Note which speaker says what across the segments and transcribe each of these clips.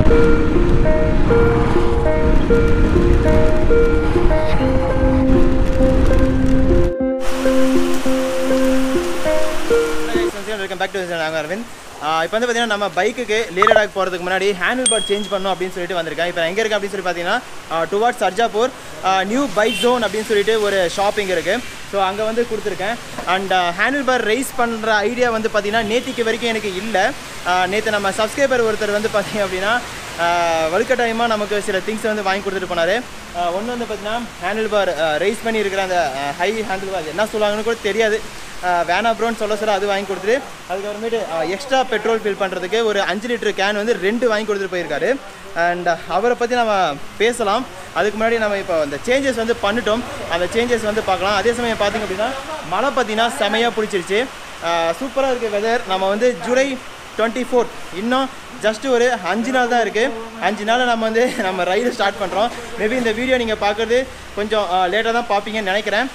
Speaker 1: Welcome back to நாங்கள் அரவிந்த் இப்போ வந்து பார்த்தீங்கன்னா நம்ம பைக்குக்கு லேலடாக் போகிறதுக்கு முன்னாடி ஹேண்டில் பார் சேஞ்ச் பண்ணணும் அப்படின்னு சொல்லிட்டு வந்திருக்கேன் இப்போ எங்கே இருக்குது அப்படின்னு சொல்லி பார்த்தீங்கன்னா towards Sarjapur new bike zone அப்படின்னு சொல்லிட்டு ஒரு ஷாப்பிங் இருக்குது ஸோ அங்கே வந்து கொடுத்துருக்கேன் அண்ட் ஹேண்டில் பார் ரைஸ் பண்ணுற ஐடியா வந்து பார்த்தீங்கன்னா நேத்திக்கு வரைக்கும் எனக்கு இல்லை நேற்று நம்ம சப்ஸ்கிரைபர் ஒருத்தர் வந்து பார்த்தீங்க அப்படின்னா வலுக்கட்டாயமாக நமக்கு சில திங்ஸ் வந்து வாங்கி கொடுத்துட்டு போனார் ஒன்று வந்து பார்த்தீங்கன்னா ஹேண்டில் பார் ரைஸ் பண்ணி இருக்கிற அந்த ஹை ஹேண்டில் பார் என்ன சொல்லுவாங்கன்னு கூட தெரியாது வேணா ப்ரோன்னு சொல்ல சொல்ல அது வாங்கி கொடுத்துட்டு அதுக்கப்புறமேட்டு எக்ஸ்ட்ரா பெட்ரோல் ஃபில் பண்ணுறதுக்கு ஒரு அஞ்சு லிட்டர் கேன் வந்து ரெண்டு வாங்கி கொடுத்துட்டு போயிருக்காரு அண்ட் அவரை பற்றி நம்ம பேசலாம் அதுக்கு முன்னாடி நம்ம இப்போ அந்த சேஞ்சஸ் வந்து பண்ணிட்டோம் அந்த சேஞ்சஸ் வந்து பார்க்கலாம் அதே சமயம் பார்த்திங்க அப்படின்னா மழை பார்த்தீங்கன்னா செமையாக பிடிச்சிருச்சு சூப்பராக இருக்குது வெதர் நம்ம வந்து ஜூலை டுவெண்ட்டி ஃபோர்த் இன்னும் ஜஸ்ட் ஒரு அஞ்சு நாள் தான் இருக்குது அஞ்சு நாள் நம்ம வந்து நம்ம ரைடு ஸ்டார்ட் பண்ணுறோம் மேபி இந்த வீடியோ நீங்கள் பார்க்குறது கொஞ்சம் லேட்டாக தான் பார்ப்பீங்கன்னு நினைக்கிறேன்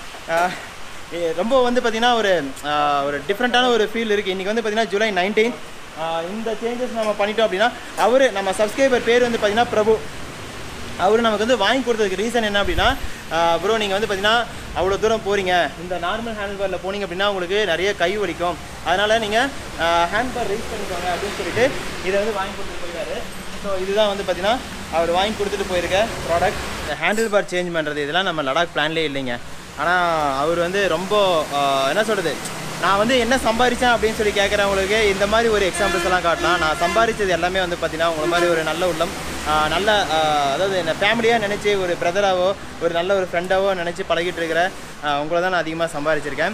Speaker 1: ரொம்ப வந்து பார்த்திங்கன்னா ஒரு ஒரு டிஃப்ரெண்ட்டான ஒரு ஃபீல் இருக்குது இன்றைக்கி வந்து பார்த்திங்கன்னா ஜூலை நைன்டீன் இந்த சேஞ்சஸ் நம்ம பண்ணிட்டோம் அப்படின்னா அவர் நம்ம சப்ஸ்கிரைபர் பேர் வந்து பார்த்திங்கன்னா பிரபு அவர் நமக்கு வந்து வாங்கி கொடுத்ததுக்கு ரீசன் என்ன அப்படின்னா ப்ரோ நீங்கள் வந்து பார்த்தீங்கன்னா அவ்வளோ தூரம் போகிறீங்க இந்த நார்மல் ஹேண்ட் பாரில் போனீங்க அப்படின்னா உங்களுக்கு நிறைய கை வலிக்கும் அதனால் நீங்கள் ஹேண்ட் பார் ரைஸ் பண்ணிக்கோங்க அப்படின்னு சொல்லிட்டு இதை வந்து வாங்கி கொடுத்துட்டு போயிருக்காரு ஸோ இதுதான் வந்து பார்த்தீங்கன்னா அவர் வாங்கி கொடுத்துட்டு போயிருக்க ப்ராடக்ட் இந்த ஹேண்டில் பார் சேஞ்ச் பண்ணுறது இதெல்லாம் நம்ம லடாக் பிளான்லேயே இல்லைங்க ஆனால் அவர் வந்து ரொம்ப என்ன சொல்கிறது நான் வந்து என்ன சம்பாதிச்சேன் அப்படின்னு சொல்லி கேட்குறவங்களுக்கு இந்த மாதிரி ஒரு எக்ஸாம்பிள்ஸ் எல்லாம் காட்டலாம் நான் சம்பாதிச்சது எல்லாமே வந்து பார்த்தீங்கன்னா உங்களை மாதிரி ஒரு நல்ல உள்ளம் நல்ல அதாவது என்ன ஃபேமிலியாக நினச்சி ஒரு பிரதராவோ ஒரு நல்ல ஒரு ஃப்ரெண்டாவோ நினச்சி பழகிட்டு இருக்கிற உங்களை தான் நான் அதிகமாக சம்பாதிச்சிருக்கேன்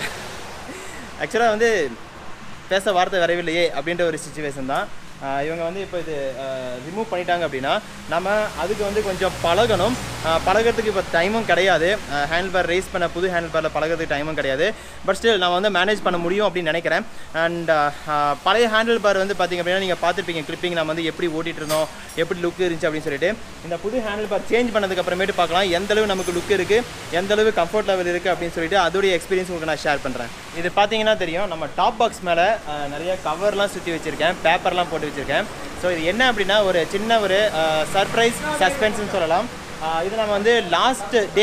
Speaker 1: ஆக்சுவலாக வந்து பேச வார்த்தை வரவில்லையே அப்படின்ற ஒரு சுச்சுவேஷன் தான் இவங்க வந்து இப்போ இது ரிமூவ் பண்ணிட்டாங்க அப்படின்னா நம்ம அதுக்கு வந்து கொஞ்சம் பழகணும் பழகிறதுக்கு இப்போ டைமும் கிடையாது ஹேண்டில் பார் ரேஸ் பண்ண புது ஹேண்டில் பாரில் பழகிறதுக்கு டைமும் கிடையாது பட் ஸ்டில் நான் வந்து மேனேஜ் பண்ண முடியும் அப்படின்னு நினைக்கிறேன் அண்ட் பழைய ஹேண்டில் பார் வந்து பார்த்திங்க அப்படின்னா நீங்கள் பார்த்துருப்பீங்க கிளிப்பிங் நம்ம வந்து எப்படி ஓட்டிகிட்டு இருந்தோம் எப்படி லுக் இருந்துச்சு அப்படின்னு சொல்லிட்டு இந்த புது ஹேண்டில் பார் சேஞ்ச் பண்ணதுக்கு அப்புறமேட்டு பார்க்கலாம் எந்த அளவு நமக்கு லுக் இருக்குது எந்த அளவு கம்ஃபர்ட் லெவல் இருக்குது அப்படின்னு சொல்லிட்டு அதோடைய எக்ஸ்பீரியன்ஸ் உங்களுக்கு நான் ஷேர் பண்ணுறேன் இது பார்த்தீங்கன்னா தெரியும் நம்ம டாப் பாக்ஸ் மேலே நிறைய கவர்லாம் சுற்றி வச்சுருக்கேன் பேப்பர்லாம் போட்டு வச்சுருக்கேன் ஸோ இது என்ன அப்படின்னா ஒரு சின்ன ஒரு சர்ப்ரைஸ் சஸ்பென்ஸ்னு சொல்லலாம் இது நம்ம வந்து லாஸ்ட் டே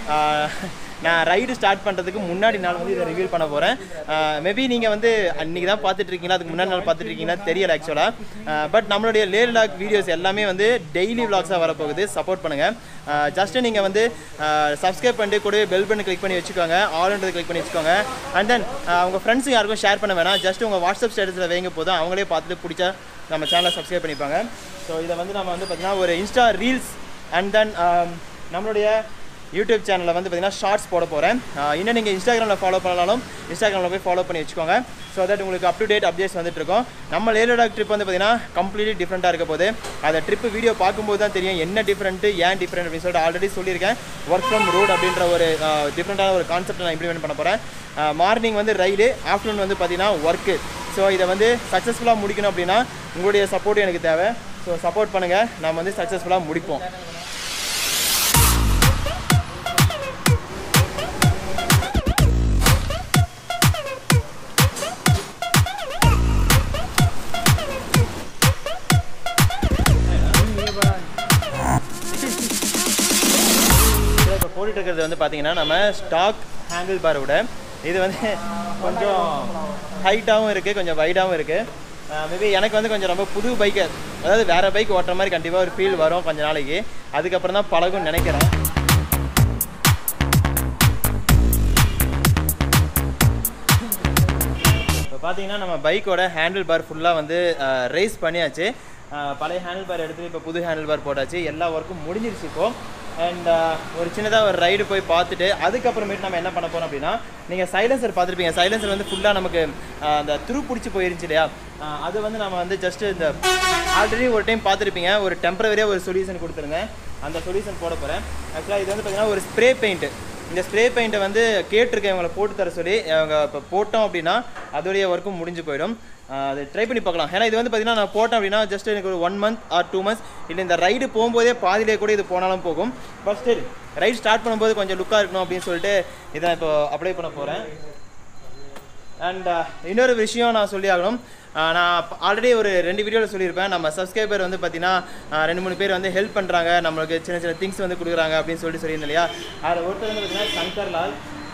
Speaker 1: நான் ரைடு ஸ்டார்ட் பண்ணுறதுக்கு முன்னாடி நாள் வந்து இதை ரிவீல் பண்ண போகிறேன் மேபி நீங்கள் வந்து அன்றைக்கி தான் பார்த்துட்டு இருக்கீங்களா அதுக்கு முன்னாடி நாள் பார்த்துட்டு இருக்கீங்கன்னா தெரியல ஆக்சுவலாக பட் நம்மளுடைய லே லாக் வீடியோஸ் எல்லாமே வந்து டெய்லி விளாக்ஸாக வரப்போகுது சப்போர்ட் பண்ணுங்கள் ஜஸ்ட்டு நீங்கள் வந்து சப்ஸ்கிரைப் பண்ணிட்டு கூட பெல் பண்ணி கிளிக் பண்ணி வச்சுக்கோங்க ஆல்ன்றது கிளிக் பண்ணி வச்சுக்கோங்க அண்ட் தென் உங்கள் ஃப்ரெண்ட்ஸுக்கு யாருக்கும் ஷேர் பண்ண வேணாம் ஜஸ்ட் உங்கள் வாட்ஸ்அப் ஸ்டேட்டஸில் வைங்க போதும் அவங்களே பார்த்துட்டு பிடிச்சா நம்ம சேனலை சப்ஸ்கிரைப் பண்ணிப்பாங்க ஸோ இதை வந்து நம்ம வந்து பார்த்திங்கன்னா ஒரு இன்ஸ்டா ரீல்ஸ் அண்ட் தென் நம்மளுடைய யூடியூப் சேனலில் வந்து பார்த்திங்கன்னா ஷார்ட்ஸ் போட போகிறேன் இன்னும் நீங்கள் இன்ஸ்டாகிராமில் ஃபாலோ பண்ணாலும் இன்ஸ்டாகிராமில் போய் ஃபாலோ பண்ணி வச்சுக்கோங்க ஸோ தட் உங்களுக்கு அப் டு டேட் அப்டேட்ஸ் வந்துட்டு இருக்கோம் நம்ம லேலடாக் ட்ரிப் வந்து பார்த்திங்கன்னா கம்ப்ளீட்லி டிஃப்ரெண்ட்டாக இருக்க போது அந்த ட்ரிப் வீடியோ பார்க்கும்போது தான் தெரியும் என்ன டிஃப்ரெண்ட்டு ஏன் டிஃப்ரெண்ட் அப்படின்னு சொல்லிட்டு ஆல்ரெடி சொல்லியிருக்கேன் ஒர்க் ஃப்ரம் ரோட் அப்படின்ற ஒரு டிஃப்ரெண்ட்டான ஒரு கான்செப்ட் நான் இம்ப்ளிமெண்ட் பண்ண போகிறேன் மார்னிங் வந்து ரைடு ஆஃப்டர்நூன் வந்து பார்த்திங்கன்னா ஒர்க்கு ஸோ இதை வந்து சக்ஸஸ்ஃபுல்லாக முடிக்கணும் அப்படின்னா உங்களுடைய சப்போர்ட் எனக்கு தேவை ஸோ சப்போர்ட் பண்ணுங்கள் நம்ம வந்து சக்ஸஸ்ஃபுல்லாக முடிப்போம் இப்போ போட்டுட்டு இருக்கிறது வந்து பார்த்தீங்கன்னா நம்ம ஸ்டாக் ஹேண்டில் பாரை விட இது வந்து கொஞ்சம் ஹைட்டாகவும் இருக்குது கொஞ்சம் வைடாகவும் இருக்குது மேபி எனக்கு வந்து கொஞ்சம் ரொம்ப புது பைக்கு அதாவது வேறு பைக் ஓட்டுற மாதிரி கண்டிப்பாக ஒரு ஃபீல் வரும் கொஞ்ச நாளைக்கு அதுக்கப்புறம் தான் பழகும்னு நினைக்கிறேன் இப்போ பார்த்தீங்கன்னா நம்ம பைக்கோட ஹேண்டில் பார் ஃபுல்லாக வந்து ரேஸ் பண்ணியாச்சு பழைய ஹேண்டில் பார் எடுத்து இப்போ புது ஹேண்டில் பார் போட்டாச்சு எல்லா ஒர்க்கும் முடிஞ்சிருச்சு இப்போ அண்ட் ஒரு சின்னதாக ஒரு ரைடு போய் பார்த்துட்டு அதுக்கப்புறமேட்டு நம்ம என்ன பண்ண போகிறோம் அப்படின்னா நீங்கள் சைலன்சர் பார்த்துருப்பீங்க சைலன்சர் வந்து ஃபுல்லாக நமக்கு அந்த துரு பிடிச்சி போயிருந்துச்சு இல்லையா அது வந்து நம்ம வந்து ஜஸ்ட்டு இந்த ஆல்ரெடி ஒரு டைம் பார்த்துருப்பீங்க ஒரு டெம்பரவரியாக ஒரு சொல்யூஷன் கொடுத்துருங்க அந்த சொல்யூஷன் போட போகிறேன் ஆக்சுவலாக இது வந்து பார்த்திங்கன்னா ஒரு ஸ்ப்ரே பெயிண்ட்டு இந்த ஸ்ப்ரே பெயிண்ட்டை வந்து கேட்டிருக்கேன் இவங்களை போட்டு தர சொல்லி அவங்க இப்போ போட்டோம் அப்படின்னா அதோடைய ஒர்க்கும் முடிஞ்சு போயிடும் அதை ட்ரை பண்ணி பார்க்கலாம் ஏன்னா இது வந்து பார்த்தீங்கன்னா நான் போட்டேன் அப்படின்னா ஜஸ்ட் எனக்கு ஒரு one month or two months இல்லை இந்த ரைடு போகும்போதே பாதிலே கூட இது போனாலும் போகும் பட் ஸ்டில் ரைட் ஸ்டார்ட் பண்ணும்போது கொஞ்சம் லுக்காக இருக்கணும் அப்படின்னு சொல்லிட்டு இதை இப்போ அப்ளை பண்ண போகிறேன் அண்ட் இன்னொரு விஷயம் நான் சொல்லி ஆகணும் ஆஹ் நான் ஆல்ரெடி ஒரு ரெண்டு வீடியோவில் சொல்லியிருப்பேன் நம்ம சப்ஸ்கிரைபர் வந்து பார்த்தீங்கன்னா ஆஹ் ரெண்டு மூணு பேர் வந்து ஹெல்ப் பண்ணுறாங்க நம்மளுக்கு சின்ன சின்ன திங்ஸ் வந்து கொடுக்குறாங்க அப்படின்னு சொல்லிட்டு சொல்லியிருந்தேன் இல்லையா அதில் ஒருத்தர் வந்து பார்த்தீங்கன்னா சங்கர் லால்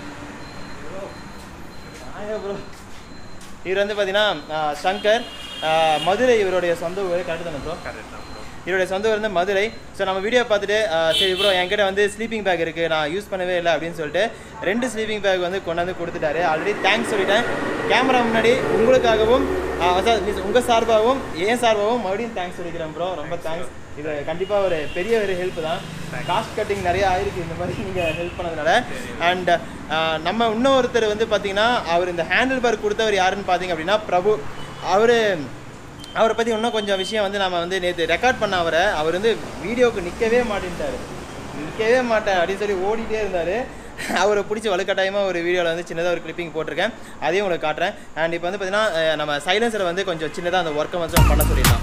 Speaker 1: ப்ரோ இவர் வந்து பார்த்தீங்கன்னா ஆஹ் சங்கர் ஆஹ் மதுரை இவருடைய சொந்த ஊர் கரெக்டு தானே ப்ரோ இவருடைய சொந்த ஊர் வந்து மதுரை ஸோ நம்ம வீடியோ பார்த்துட்டு ஆஹ் சரி ப்ரோ என்கிட்ட வந்து ஸ்லீப்பிங் பேக் இருக்குது நான் யூஸ் பண்ணவே இல்லை அப்படின்னு சொல்லிட்டு ரெண்டு ஸ்லீப்பிங் பேக் வந்து கொண்டாந்து கொடுத்துட்டாரு ஆல்ரெடி தேங்க்ஸ் சொல்லிட்டேன் கேமரா முன்னாடி உங்களுக்காகவும் ஆஹ் அதாவது means உங்க சார்பாகவும் என் சார்பாகவும் மறுபடியும் தேங்க்ஸ் சொல்லிக்கிறேன் ப்ரோ ரொம்ப தேங்க்ஸ் இது கண்டிப்பாக ஒரு பெரிய ஒரு ஹெல்ப் தான் காஸ்ட் கட்டிங் நிறைய ஆயிருக்கு இந்த மாதிரி நீங்கள் ஹெல்ப் பண்ணதுனால அண்ட் நம்ம இன்னொருத்தர் வந்து பார்த்தீங்கன்னா அவர் இந்த ஹேண்டில் பார் கொடுத்தவர் யாருன்னு பார்த்தீங்க அப்படின்னா பிரபு அவர் அவரை பற்றி இன்னும் கொஞ்சம் விஷயம் வந்து நம்ம வந்து நேற்று ரெக்கார்ட் பண்ண அவரை அவர் வந்து வீடியோவுக்கு நிற்கவே மாட்டேன்ட்டார் நிற்கவே மாட்டேன் அப்படின்னு சொல்லி ஓடிட்டே இருந்தார் அவரை பிடிச்சி வலுக்கட்டாயமாக ஒரு வீடியோவில் வந்து சின்னதாக ஒரு கிளிப்பிங் போட்டிருக்கேன் அதையும் உங்களுக்கு காட்டுறேன் அண்ட் இப்போ வந்து பார்த்தீங்கன்னா அஹ், நம்ம சைலன்சரை வந்து கொஞ்சம் சின்னதாக அந்த ஒர்க்கை வந்து பண்ண சொல்லிடலாம்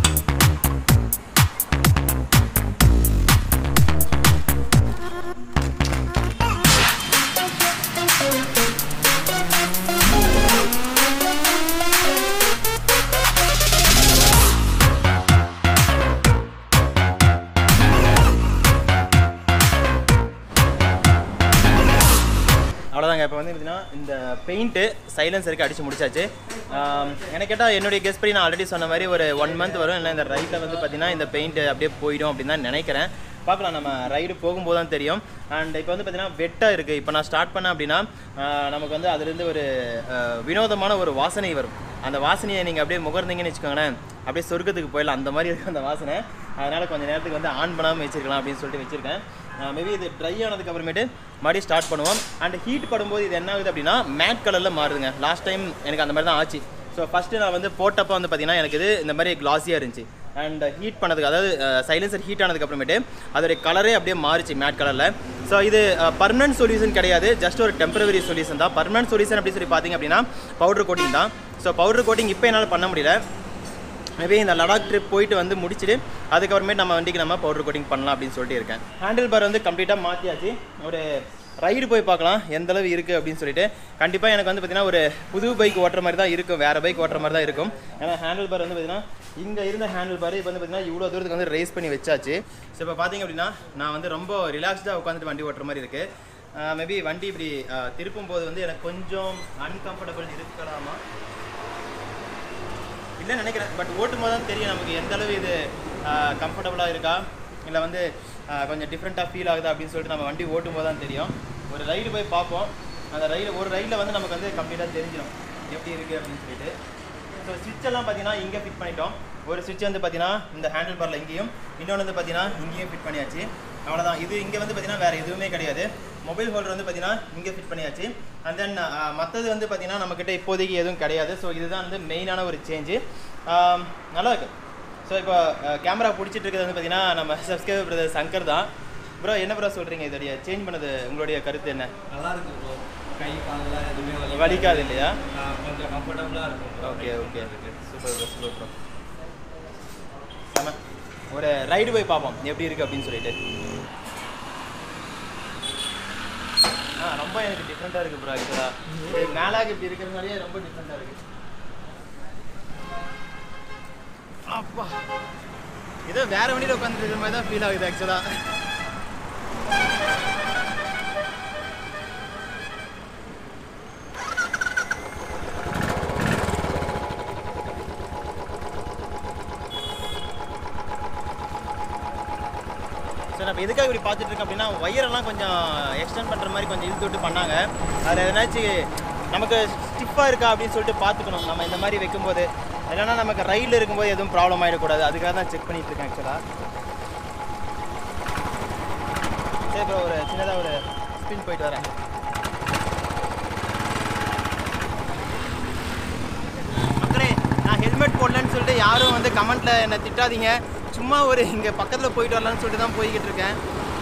Speaker 1: அவ்வளோதாங்க இப்போ வந்து பார்த்தீங்கன்னா இந்த பெயிண்ட்டு சைலன்சருக்கு அடித்து முடிச்சாச்சு ஆம், எனக்கு கேட்டால் என்னுடைய கெஸ்ட் படி நான் ஆல்ரெடி சொன்ன மாதிரி ஒரு ஒன் மந்த் வரும் இல்லை இந்த ரைட்டில் வந்து பார்த்தீங்கன்னா இந்த பெயிண்ட் அப்படியே போயிடும் அப்படின்னு தான் நினைக்கிறேன் பார்க்கலாம் நம்ம ரைடு போகும்போது தான் தெரியும் அண்ட் இப்போ வந்து பார்த்தீங்கன்னா வெட்டாக இருக்குது இப்போ நான் ஸ்டார்ட் பண்ணேன் அப்படின்னா ஆ, நமக்கு வந்து அதுலேருந்து ஒரு ஆ, வினோதமான ஒரு வாசனை வரும் அந்த வாசனையை நீங்கள் அப்படியே முகர்ந்தீங்கன்னு வச்சுக்கோங்களேன் அப்படியே சொர்க்கத்துக்கு போயிடலாம் அந்த மாதிரி இருக்கும் அந்த வாசனை அதனால் கொஞ்சம் நேரத்துக்கு வந்து ஆன் பண்ணாமல் வச்சிருக்கலாம் அப்படின்னு சொல்லிட்டு வச்சுருக்கேன் மேபி இது ட்ரை ஆனதுக்கு அப்புறமேட்டு மறுபடியும் ஸ்டார்ட் பண்ணுவோம் அண்ட் ஹீட் படும்போது இது என்ன ஆகுது அப்படின்னா மேட் கலரில் மாறுதுங்க லாஸ்ட் டைம் எனக்கு அந்த மாதிரி தான் ஆச்சு ஸோ ஃபஸ்ட்டு நான் வந்து போட்டப்போ வந்து பார்த்தீங்கன்னா எனக்கு இது இந்த மாதிரி கிளாஸியாக இருந்துச்சு அண்ட் ஹீட் பண்ணதுக்கு அதாவது சைலன்சர் ஹீட் ஆனதுக்கு அப்புறமேட்டு அதோடைய கலரே அப்படியே மாறிச்சு மேட் கலரில் ஸோ இது பர்மனன்ட் சொல்யூஷன் கிடையாது ஜஸ்ட் ஒரு டெம்பரவரி சொல்யூஷன் தான் பர்மனன்ட் சொல்யூஷன் அப்படின்னு சொல்லி பார்த்தீங்க அப்படின்னா பவுடர் கோட்டிங் தான் ஸோ பவுடர் கோட்டிங் இப்போ என்னால் பண்ண முடியல மேபி இந்த லடாக் ட்ரிப் போயிட்டு வந்து முடிச்சுட்டு அதுக்கப்புறமேட்டு நம்ம வண்டிக்கு நம்ம பவுடர் கோட்டிங் பண்ணலாம் அப்படின்னு சொல்லிட்டு இருக்கேன் ஹேண்டில் பார் வந்து கம்ப்ளீட்டாக மாற்றியாச்சு ஒரு ரைடு போய் பார்க்கலாம் எந்த அளவு இருக்குது அப்படின்னு சொல்லிட்டு கண்டிப்பாக எனக்கு வந்து பார்த்தீங்கன்னா ஒரு புது பைக் ஓட்டுற மாதிரி தான் இருக்கும் வேறு பைக் ஓட்டுற மாதிரி தான் இருக்கும் ஏன்னா ஹேண்டில் பார் வந்து பார்த்தீங்கன்னா இங்கே இருந்த ஹேண்டில் பார் இப்போ வந்து பார்த்தீங்கன்னா இவ்வளோ தூரத்துக்கு வந்து ரேஸ் பண்ணி வச்சாச்சு ஸோ இப்போ பார்த்தீங்க அப்படின்னா நான் வந்து ரொம்ப ரிலாக்ஸ்டாக உட்காந்துட்டு வண்டி ஓட்டுற மாதிரி இருக்குது மேபி வண்டி இப்படி அஹ், திருப்பும் போது வந்து எனக்கு கொஞ்சம் அன்கம்ஃபர்டபுள் இருக்கலாமா இல்லைன்னு நினைக்கிறேன் பட் ஓட்டும் போது தான் தெரியும் நமக்கு எந்த அளவு இது கம்ஃபர்டபுளாக இருக்கா இல்லை வந்து ஆஹ், கொஞ்சம் டிஃப்ரெண்ட்டாக ஃபீல் ஆகுதா அப்படின்னு சொல்லிட்டு நம்ம வண்டி ஓட்டும் போது தான் தெரியும் ஒரு ரைடு போய் பார்ப்போம் அந்த ரைடு ஒரு ரைடில் வந்து நமக்கு வந்து கம்ப்ளீட்டாக தெரிஞ்சிடும் எப்படி இருக்குது அப்படின்னு சொல்லிட்டு ஸோ ஸ்விட்ச் எல்லாம் பார்த்தீங்கன்னா இங்கே ஃபிட் பண்ணிட்டோம் ஒரு ஸ்விட்ச் வந்து பார்த்தீங்கன்னா இந்த ஹேண்டில் பாரில் இங்கேயும் இன்னொன்று வந்து பார்த்தீங்கன்னா இங்கேயும் ஃபிட் பண்ணியாச்சு அவ்வளோதான் இது இங்கே வந்து பார்த்தீங்கன்னா வேறு எதுவுமே கிடையாது மொபைல் ஹோல்டர் வந்து பார்த்தீங்கன்னா இங்கே ஃபிட் பண்ணியாச்சு அண்ட் தென் மற்றது வந்து பார்த்தீங்கன்னா நம்மக்கிட்ட இப்போதைக்கு எதுவும் கிடையாது ஸோ இதுதான் வந்து மெயினான ஒரு சேஞ்சு நல்லா இருக்கு ஸோ இப்போ கேமரா பிடிச்சிட்டு இருக்கிறது வந்து பார்த்தீங்கன்னா நம்ம சப்ஸ்கிரைபர் பிரதர் சங்கர் தான் ப்ரோ என்ன ப்ரோ சொல்கிறீங்க இதோடைய சேஞ்ச் பண்ணது உங்களுடைய கருத்து என்ன
Speaker 2: நல்லா இருக்கு ப்ரோ கை காலெல்லாம் எதுவுமே வலி
Speaker 1: வலிக்காது இல்லையா
Speaker 2: கொஞ்சம் கம்ஃபர்டபுளாக இருக்கும் bro.
Speaker 1: Okay okay super bro super bro நம்ம ஒரு ரைடு போய் பார்ப்போம் எப்படி இருக்குது அப்படின்னு சொல்லிட்டு ஆ ரொம்ப எனக்கு டிஃப்ரெண்ட்டாக இருக்குது ப்ரோ ஆக்சுவலாக இது மேலாக இப்படி இருக்கிறதுனாலே ரொம்ப டிஃப்ரெண்ட்டாக இருக்குது அப்பா ஏதோ வேற வண்டியில் உட்காந்துருக்கிற மாதிரி தான் ஃபீல் ஆகுது ஆக்சுவலாக ஸோ நம்ம எதுக்காக இப்படி பார்த்துட்டு இருக்கோம் அப்படின்னா ஒயரெல்லாம் கொஞ்சம் எக்ஸ்டெண்ட் பண்ணுற மாதிரி கொஞ்சம் இழுத்து விட்டு பண்ணாங்க அதில் எதனாச்சும் நமக்கு ஸ்டிஃபாக இருக்கா அப்படின்னு சொல்லிட்டு பார்த்துக்கணும் நம்ம இந்த மாதிரி வைக்கும்போது இல்லைன்னா நமக்கு ரயிலில் இருக்கும்போது எதுவும் ப்ராப்ளம் ஆகிடக்கூடாது அதுக்காக தான் செக் பண்ணிட்டு இருக்கேன் ஆக்சுவலாக சரி ப்ரோ ஒரு சின்னதாக ஒரு ஸ்பின் போயிட்டு வரேன் மக்களே நான் ஹெல்மெட் போடலன்னு சொல்லிட்டு யாரும் வந்து கமெண்ட்டில் என்னை திட்டாதீங்க சும்மா ஒரு இங்கே பக்கத்தில் போயிட்டு வரலான்னு சொல்லிட்டு தான் போய்கிட்டு இருக்கேன்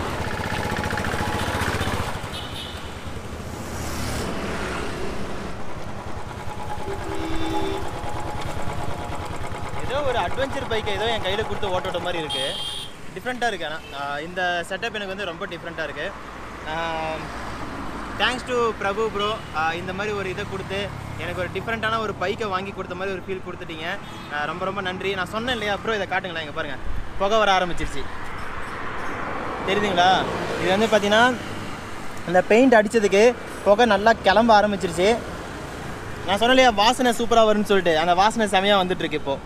Speaker 1: ஏதோ ஒரு அட்வென்ச்சர் பைக்கை ஏதோ என் கையில் கொடுத்து ஓட்ட விட்ட மாதிரி இருக்குது டிஃப்ரெண்ட்டாக இருக்குது ஆனால் ஆஹ் இந்த செட்டப் எனக்கு வந்து ரொம்ப டிஃப்ரெண்ட்டாக இருக்குது தேங்க்ஸ் டு பிரபு ப்ரோ இந்த மாதிரி ஒரு இதை கொடுத்து எனக்கு ஒரு டிஃப்ரெண்ட்டான ஒரு பைக்கை வாங்கி கொடுத்த மாதிரி ஒரு ஃபீல் கொடுத்துட்டீங்க அஹ் ரொம்ப ரொம்ப நன்றி நான் சொன்னேன் இல்லையா ப்ரோ இதை காட்டுங்களேன் இங்கே பாருங்கள் புகை வர ஆரம்பிச்சிருச்சு தெரியுதுங்களா இது வந்து பார்த்தீங்கன்னா அந்த பெயிண்ட் அடித்ததுக்கு புகை நல்லா கிளம்ப ஆரம்பிச்சிருச்சு நான் சொன்னேன் இல்லையா வாசனை சூப்பராக வரும்னு சொல்லிட்டு அந்த வாசனை செமையாக வந்துட்டு இருக்கு இப்போ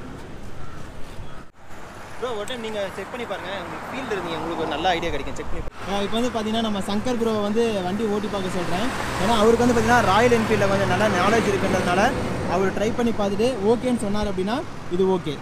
Speaker 1: ப்ரோ ஒரு டைம் நீங்கள் செக் பண்ணி பாருங்கள் உங்களுக்கு ஃபீல்டு இருந்தீங்க உங்களுக்கு ஒரு நல்ல ஐடியா கிடைக்கும் செக் பண்ணி இப்போ வந்து பார்த்தீங்கன்னா நம்ம சங்கர் ப்ரோ வந்து வண்டி ஓட்டி பார்க்க சொல்கிறேன் ஏன்னா அவருக்கு வந்து பார்த்தீங்கன்னா ராயல் என்ஃபீல்டில் வந்து நல்லா நாலேஜ் இருக்குன்றதுனால அவர் ட்ரை பண்ணி பார்த்துட்டு ஓகேன்னு சொன்னார் அப்படின்னா இது ஓகே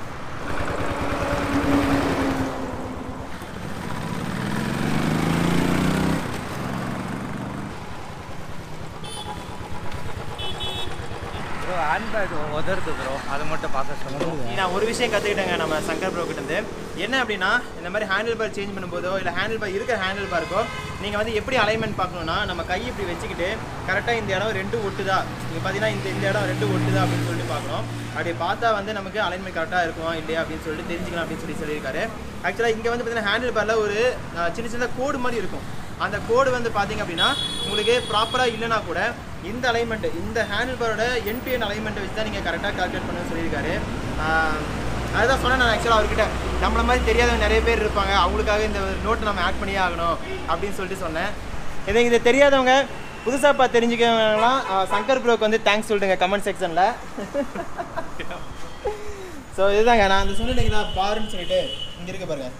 Speaker 2: ப்ரோ ஹேண்ட்பேக் உதருது ப்ரோ அதை மட்டும் பார்க்க சொல்லுங்கள்
Speaker 1: நான் ஒரு விஷயம் கற்றுக்கிட்டேங்க நம்ம சங்கர் ப்ரோ கிட்ட இருந்து என்ன அப்படின்னா இந்த மாதிரி ஹேண்டில் பார் சேஞ்ச் பண்ணும்போதோ இல்லை ஹேண்டில் பார் இருக்கிற ஹேண்டில் பாருக்கோ நீங்கள் வந்து எப்படி அலைன்மெண்ட் பார்க்கணும்னா நம்ம கை இப்படி வச்சுக்கிட்டு கரெக்டாக இந்த இடம் ரெண்டு ஒட்டுதா நீங்கள் பார்த்தீங்கன்னா இந்த இந்த இடம் ரெண்டு ஒட்டுதா அப்படின்னு சொல்லிட்டு பார்க்கணும் அப்படி பார்த்தா வந்து நமக்கு அலைன்மெண்ட் கரெக்டாக இருக்குமா இல்லையா அப்படின்னு சொல்லிட்டு தெரிஞ்சுக்கலாம் அப்படின்னு சொல்லி சொல்லியிருக்காரு ஆக்சுவலாக இங்கே வந்து பார்த்தீங்கன்னா ஹேண்டில் பாரில் ஒரு அஹ், சின்ன சின்ன கோடு மாதிரி இருக்கும் அந்த கோடு வந்து பார்த்தீங்க அப்படின்னா உங்களுக்கு ப்ராப்பராக இல்லைனா கூட இந்த அலைன்மெண்ட் இந்த ஹேண்டில் பாரோட என் டு என் அலைன்மெண்ட்டை வச்சு தான் நீங்கள் கரெக்டாக கால்குலேட் பண்ண சொல்லியிருக்காரு ஆஹ் அதுதான் சொன்னேன் நான் ஆக்சுவலாக அவர்கிட்ட நம்மள மாதிரி தெரியாதவங்க நிறைய பேர் இருப்பாங்க அவங்களுக்காக இந்த நோட்டை நம்ம ஆட் பண்ணியே ஆகணும் அப்படின்னு சொல்லிட்டு சொன்னேன் இதை இதை தெரியாதவங்க புதுசாக பார்த்து தெரிஞ்சுக்கவங்களாம் ஆஹ் சங்கர் ப்ரோக்கு வந்து தேங்க்ஸ் சொல்லிட்டுங்க கமெண்ட் செக்ஷனில் ஸோ இதுதாங்க நான் அந்த சொன்னீங்களா பாருன்னு சொல்லிட்டு இங்கே இருக்க பாருங்க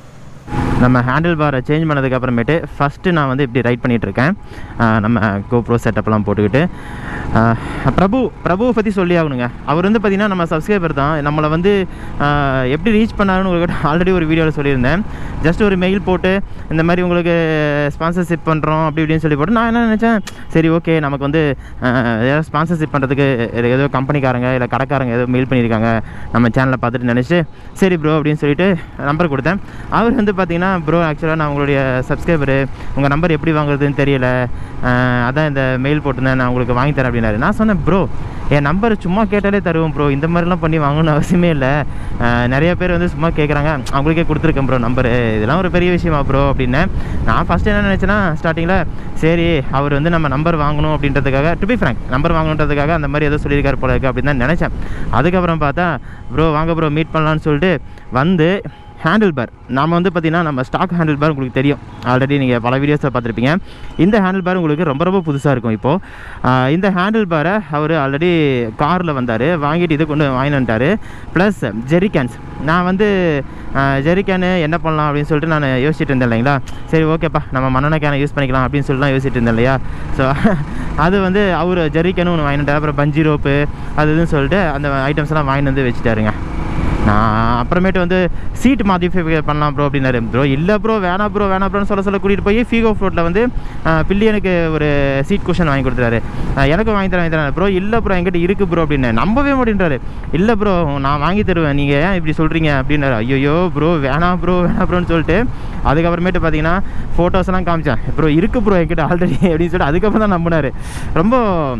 Speaker 1: நம்ம ஹேண்டில் பாரை சேஞ்ச் பண்ணதுக்கு அப்புறமேட்டு ஃபஸ்ட்டு நான் வந்து இப்படி ரைட் பண்ணிகிட்டு இருக்கேன் ஆஹ் நம்ம கோப்ரோ செட்டப்லாம் போட்டுக்கிட்டு ஆஹ் பிரபு பிரபுவை பற்றி சொல்லி ஆகணுங்க அவர் வந்து பார்த்திங்கன்னா நம்ம சப்ஸ்கிரைபர் தான் நம்மளை வந்து ஆஹ் எப்படி ரீச் பண்ணாருன்னு உங்களுக்கு ஆல்ரெடி ஒரு வீடியோவில் சொல்லியிருந்தேன் ஜஸ்ட் ஒரு மெயில் போட்டு இந்த மாதிரி உங்களுக்கு ஸ்பான்சர்ஷிப் பண்ணுறோம் அப்படி இப்படின்னு சொல்லி போட்டு நான் என்ன நினச்சேன் சரி ஓகே நமக்கு வந்து ஆஹ் ஏதாவது ஸ்பான்சர்ஷிப் பண்ணுறதுக்கு ஏதோ கம்பெனிக்காரங்க இல்லை கடைக்காரங்க ஏதோ மெயில் பண்ணியிருக்காங்க நம்ம சேனலை பார்த்துட்டு நினச்சிட்டு சரி ப்ரோ அப்படின்னு சொல்லிட்டு நம்பர் கொடுத்தேன் அவர் வந்து பார்த்தீங்கன்னா ப்ரோ ஆக்சுவலாக நான் உங்களுடைய சப்ஸ்கிரைபரு உங்கள் நம்பர் எப்படி வாங்குறதுன்னு தெரியல ஆஹ் அதான் இந்த மெயில் போட்டிருந்தேன் நான் உங்களுக்கு வாங்கி தரேன் அப்படின்னாரு நான் சொன்னேன் ப்ரோ என் நம்பர் சும்மா கேட்டாலே தருவோம் ப்ரோ இந்த மாதிரிலாம் பண்ணி வாங்கணும்னு அவசியமே இல்லை ஆஹ் நிறைய பேர் வந்து சும்மா கேட்குறாங்க அவங்களுக்கே கொடுத்துருக்கேன் ப்ரோ நம்பரு இதெல்லாம் ஒரு பெரிய விஷயமா ப்ரோ அப்படின்னேன் நான் ஃபஸ்ட்டு என்ன நினச்சேன்னா ஸ்டார்டிங்கில் சரி அவர் வந்து நம்ம நம்பர் வாங்கணும் அப்படின்றதுக்காக டு பி ஃப்ரேங்க் நம்பர் வாங்கணுன்றதுக்காக அந்த மாதிரி ஏதோ சொல்லியிருக்காரு போல இருக்கு அப்படின்னு தான் நினச்சேன் அதுக்கப்புறம் பார்த்தா ப்ரோ வாங்க ப்ரோ மீட் பண்ணலான்னு சொல்லிட்டு வந்து ஹேண்டில் பார் நாம வந்து பார்த்திங்கன்னா நம்ம ஸ்டாக் ஹேண்டில் பார் உங்களுக்கு தெரியும் ஆல்ரெடி நீங்கள் பல வீடியோஸில் பார்த்துருப்பீங்க இந்த ஹேண்டில் பார் உங்களுக்கு ரொம்ப ரொம்ப புதுசாக இருக்கும் இப்போது இந்த ஹேண்டில் பாரை அவர் ஆல்ரெடி காரில் வந்தார் வாங்கிட்டு இது கொண்டு வாங்கிட்டு வந்துட்டார் ப்ளஸ் ஜெரிகேன்ஸ் நான் வந்து ஜெரிகேனு என்ன பண்ணலாம் அப்படின்னு சொல்லிட்டு நான் யோசிச்சுட்டு இருந்தேன் இல்லைங்களா சரி ஓகேப்பா நம்ம மண்ணெண்ணெய் கேனை யூஸ் பண்ணிக்கலாம் அப்படின்னு சொல்லிட்டு யோசிச்சுட்டு இருந்தேன் இல்லையா ஸோ அது வந்து அவர் ஜெரிகேனு ஒன்று வாங்கிட்டு வந்தாரு. அப்புறம் பஞ்சி ரோப்பு அது இதுன்னு சொல்லிட்டு அந்த ஐட்டம்ஸ்லாம் வாங்கிட்டு வந்து வச்சுட்டாருங்க நான் அப்புறமேட்டு வந்து சீட் மாடிஃபை பண்ணலாம் ப்ரோ அப்படின்னாரு ப்ரோ இல்லை ப்ரோ வேணாம் ப்ரோ வேணாம் ப்ரோன்னு சொல்ல சொல்ல கூட்டிகிட்டு போய் ஃபீகோ ஃப்ளோட்டில் வந்து ஆஹ், பில்லியனுக்கு ஒரு சீட் குஷன் வாங்கி கொடுத்துறாரு ஆஹ், எனக்கும் வாங்கி தரேன் வாங்கி தரேன் ப்ரோ இல்லை ப்ரோ என்கிட்ட இருக்குது ப்ரோ அப்படின்னு நம்பவே மாட்டேன்றாரு இல்லை ப்ரோ நான் வாங்கி தருவேன் நீங்கள் ஏன் இப்படி சொல்கிறீங்க அப்படின்னாரு ஐயோ ப்ரோ வேணாம் ப்ரோ வேணாம் ப்ரோன்னு சொல்லிட்டு அதுக்கப்புறமேட்டு பார்த்தீங்கன்னா ஃபோட்டோஸ்லாம் காமிச்சேன் ப்ரோ இருக்குது ப்ரோ என்கிட்ட ஆல்ரெடி அப்படின்னு சொல்லிட்டு அதுக்கப்புறம் தான் நம்பினார் ரொம்ப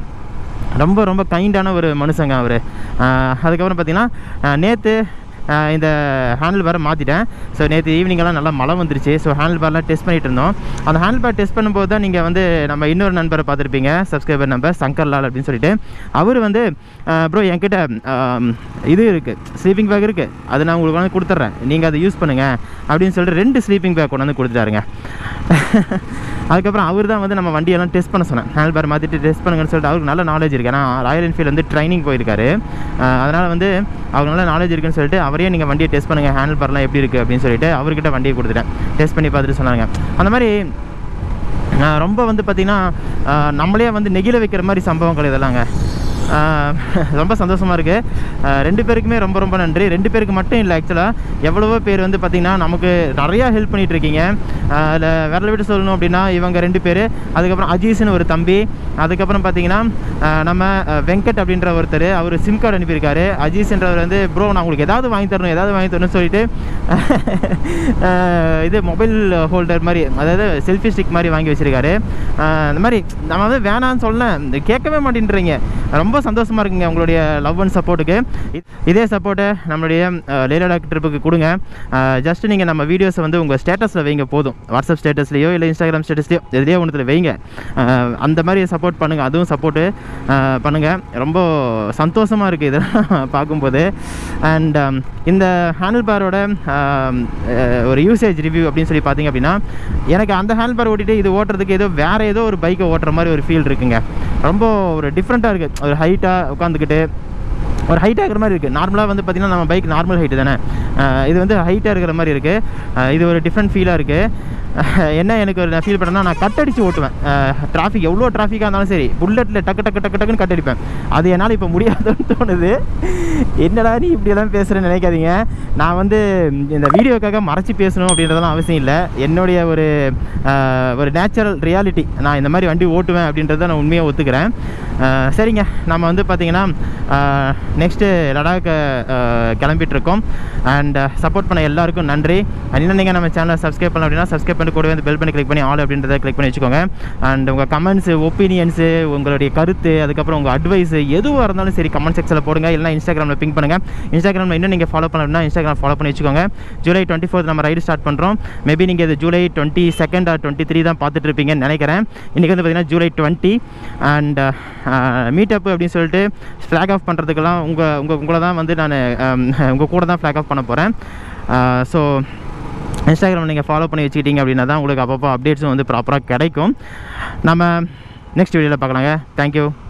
Speaker 1: ரொம்ப ரொம்ப கைண்டான ஒரு மனுஷங்க அவர் அதுக்கப்புறம் பார்த்தீங்கன்னா நேற்று இந்த ஹேண்டில் பாரை மாற்றிட்டேன் ஸோ நேற்று ஈவினிங்கெல்லாம் நல்லா மழை வந்துருச்சு ஸோ ஹேண்டில் பார்லாம் டெஸ்ட் பண்ணிட்டு இருந்தோம் அந்த ஹேண்டில் பார் டெஸ்ட் பண்ணும்போது தான் நீங்கள் வந்து நம்ம இன்னொரு நண்பரை பார்த்துருப்பீங்க சப்ஸ்கிரைபர் நம்பர் சங்கர்லால் அப்படின்னு சொல்லிட்டு அவர் வந்து ப்ரோ என்கிட்ட ஆம், இது இருக்குது ஸ்லீப்பிங் பேக் இருக்குது அதை நான் உங்களுக்கு வந்து கொடுத்துட்றேன் நீங்கள் அதை யூஸ் பண்ணுங்கள் அப்படின்னு சொல்லிட்டு ரெண்டு ஸ்லீப்பிங் பேக் கொண்டு வந்து கொடுத்துட்டாருங்க அதுக்கப்புறம் அவர் தான் வந்து நம்ம வண்டியெல்லாம் டெஸ்ட் பண்ண சொன்னேன் ஹேண்ட் பார் மாற்றிட்டு டெஸ்ட் பண்ணுங்கன்னு சொல்லிட்டு அவருக்கு நல்ல நாலேஜ் இருக்குது ஏன்னா ராயல் என்ஃபீல்டு வந்து ட்ரைனிங் போயிருக்காரு அதனால் வந்து அவருக்கு நல்ல நாலேஜ் இருக்குன்னு சொல்லிட்டு அவரே நீங்கள் வண்டியை டெஸ்ட் பண்ணுங்கள் ஹேண்டில் பார்லாம் எப்படி இருக்குது அப்படின்னு சொல்லிட்டு அவர்கிட்ட வண்டியை கொடுத்துட்டேன் டெஸ்ட் பண்ணி பார்த்துட்டு சொன்னாங்க அந்த மாதிரி ஆஹ் ரொம்ப வந்து பார்த்திங்கன்னா ஆஹ் நம்மளே வந்து நெகிழ வைக்கிற மாதிரி சம்பவங்கள் இதெல்லாங்க ஆஹ் ரொம்ப சந்தோஷமாக இருக்குது ரெண்டு பேருக்குமே ரொம்ப ரொம்ப நன்றி ரெண்டு பேருக்கு மட்டும் இல்லை ஆக்சுவலாக எவ்வளவோ பேர் வந்து பார்த்திங்கன்னா நமக்கு நிறையா ஹெல்ப் பண்ணிட்டு இருக்கீங்க அதில் விரல விட்டு சொல்லணும் அப்படின்னா இவங்க ரெண்டு பேர் அதுக்கப்புறம் அஜீஸ்னு ஒரு தம்பி அதுக்கப்புறம் பார்த்தீங்கன்னா ஆஹ் நம்ம ஆஹ் வெங்கட் அப்படின்ற ஒருத்தர் அவர் சிம் கார்டு அனுப்பியிருக்காரு அஜீஸ்ன்றவர் வந்து ப்ரோ நான் உங்களுக்கு ஏதாவது வாங்கி தரணும் ஏதாவது வாங்கி தரணும்னு சொல்லிட்டு ஆஹ் இது மொபைல் ஹோல்டர் மாதிரி அதாவது செல்ஃபி ஸ்டிக் மாதிரி வாங்கி வச்சிருக்காரு ஆஹ் இந்த மாதிரி நம்ம வந்து வேணான்னு சொல்ல கேட்கவே மாட்டேன்றீங்க ரொம்ப சந்தோஷமாக இருக்குங்க உங்களுடைய லவ் அண்ட் சப்போர்ட்டுக்கு இதே சப்போர்ட்டை நம்மளுடைய லேலடாக் ட்ரிப்புக்கு கொடுங்க ஜஸ்ட் நீங்கள் நம்ம வீடியோஸை வந்து உங்கள் ஸ்டேட்டஸில் வைங்க போதும் வாட்ஸ்அப் ஸ்டேட்டஸ்லையோ இல்லை இன்ஸ்டாகிராம் ஸ்டேட்டஸ்லையோ எதுலேயோ ஒன்றுத்தில் வைங்க அஹ், அந்த மாதிரி சப்போர்ட் பண்ணுங்கள் அதுவும் சப்போர்ட்டு பண்ணுங்கள் ரொம்ப சந்தோஷமாக இருக்குது இதெல்லாம் பார்க்கும்போது அண்ட் இந்த ஹேண்டில் பாரோட ஒரு யூசேஜ் ரிவ்யூ அப்படின்னு சொல்லி பார்த்தீங்க அப்படின்னா எனக்கு அந்த ஹேண்டில் பார் ஓட்டிட்டு இது ஓட்டுறதுக்கு ஏதோ வேறு ஏதோ ஒரு பைக்கை ஓட்டுற மாதிரி ஒரு ஃபீல் இருக்குங்க ரொம்ப ஒரு டிஃப்ரெண்ட்டாக இருக்குது ஒரு ஹைட்டாக உட்காந்துக்கிட்டு ஒரு ஹைட்டாக இருக்கிற மாதிரி இருக்குது நார்மலாக வந்து பார்த்திங்கன்னா நம்ம பைக் நார்மல் ஹைட்டு தானே அஹ் இது வந்து ஹைட்டாக இருக்கிற மாதிரி இருக்குது இது ஒரு டிஃப்ரெண்ட் ஃபீலாக இருக்குது என்ன எனக்கு ஒரு நான் ஃபீல் பண்ணேன்னா நான் கட் அடிச்சு ஓட்டுவேன் டிராஃபிக் எவ்வளோ டிராஃபிக்காக இருந்தாலும் சரி புல்லட்டில் டக்கு டக்கு டக்கு டக்குன்னு கட் அடிப்பேன் அது என்னால் இப்போ முடியாதுன்னு தோணுது என்னடா நீ இப்படியெல்லாம் பேசுகிறேன்னு நினைக்காதீங்க நான் வந்து இந்த வீடியோக்காக மறைச்சி பேசணும் அப்படின்றதெல்லாம் அவசியம் இல்லை என்னுடைய ஒரு அஹ், ஒரு நேச்சுரல் ரியாலிட்டி நான் இந்த மாதிரி வண்டி ஓட்டுவேன் அப்படின்றத நான் உண்மையாக ஒத்துக்கிறேன் அஹ், சரிங்க நம்ம வந்து பார்த்திங்கன்னா நெக்ஸ்ட்டு லடாக் கிளம்பிட்டுருக்கோம் அண்ட் சப்போர்ட் பண்ண எல்லாருக்கும் நன்றி And இன்னும் நீங்கள் நம்ம சேனலை சப்ஸ்கிரைப் பண்ணல அப்படின்னா சப்ஸ்கிரைப் பண்ணி கூடவே வந்து பெல் பண்ணி கிளிக் பண்ணி ஆல் அப்படின்றத கிளிக் பண்ணி வச்சுக்கோங்க அண்ட் உங்கள் கமெண்ட்ஸு ஒப்பீனியன்ஸு உங்களுடைய கருத்து அதுக்கப்புறம் உங்கள் அட்வைஸ் எதுவாக இருந்தாலும் சரி கமெண்ட் செக்ஷனில் போடுங்க இல்லைனா இன்ஸ்டாகிராமில் பிங்க் பண்ணுங்கள் இன்ஸ்டாகிராமில் இன்னும் நீங்கள் ஃபாலோ பண்ணணும்னா இன்ஸ்டாகிராம் ஃபாலோ பண்ணி வச்சுக்கோங்க ஜூலை டுவெண்ட்டி ஃபோர்த் நம்ம ரைடு ஸ்டார்ட் பண்ணுறோம் மேபி நீங்கள் இது July twenty second or twenty three தான் பார்த்துட்டு இருப்பீங்கன்னு நினைக்கிறேன் இன்றைக்கி வந்து பார்த்தீங்கன்னா ஜூலை டுவெண்ட்டி அண்ட் மீட்டப் அப்படின்னு சொல்லிட்டு ஃப்ளாக் ஆஃப் பண்ணுறதுக்கெல்லாம் உங்கள் உங்கள் உங்களை தான் வந்து நான் உங்கள் கூட தான் ஃப்ளாக் ஆஃப் பண்ண போகிறேன் ஸோ இன்ஸ்டாகிராம் நீங்கள் ஃபாலோ பண்ணி வச்சுக்கிட்டீங்க அப்படின்னா தான் உங்களுக்கு அப்பப்போ அப்டேட்ஸும் வந்து ப்ராப்பராக கிடைக்கும் நம்ம நெக்ஸ்ட் வீடியோவில் பார்க்கலாங்க தேங்க்யூ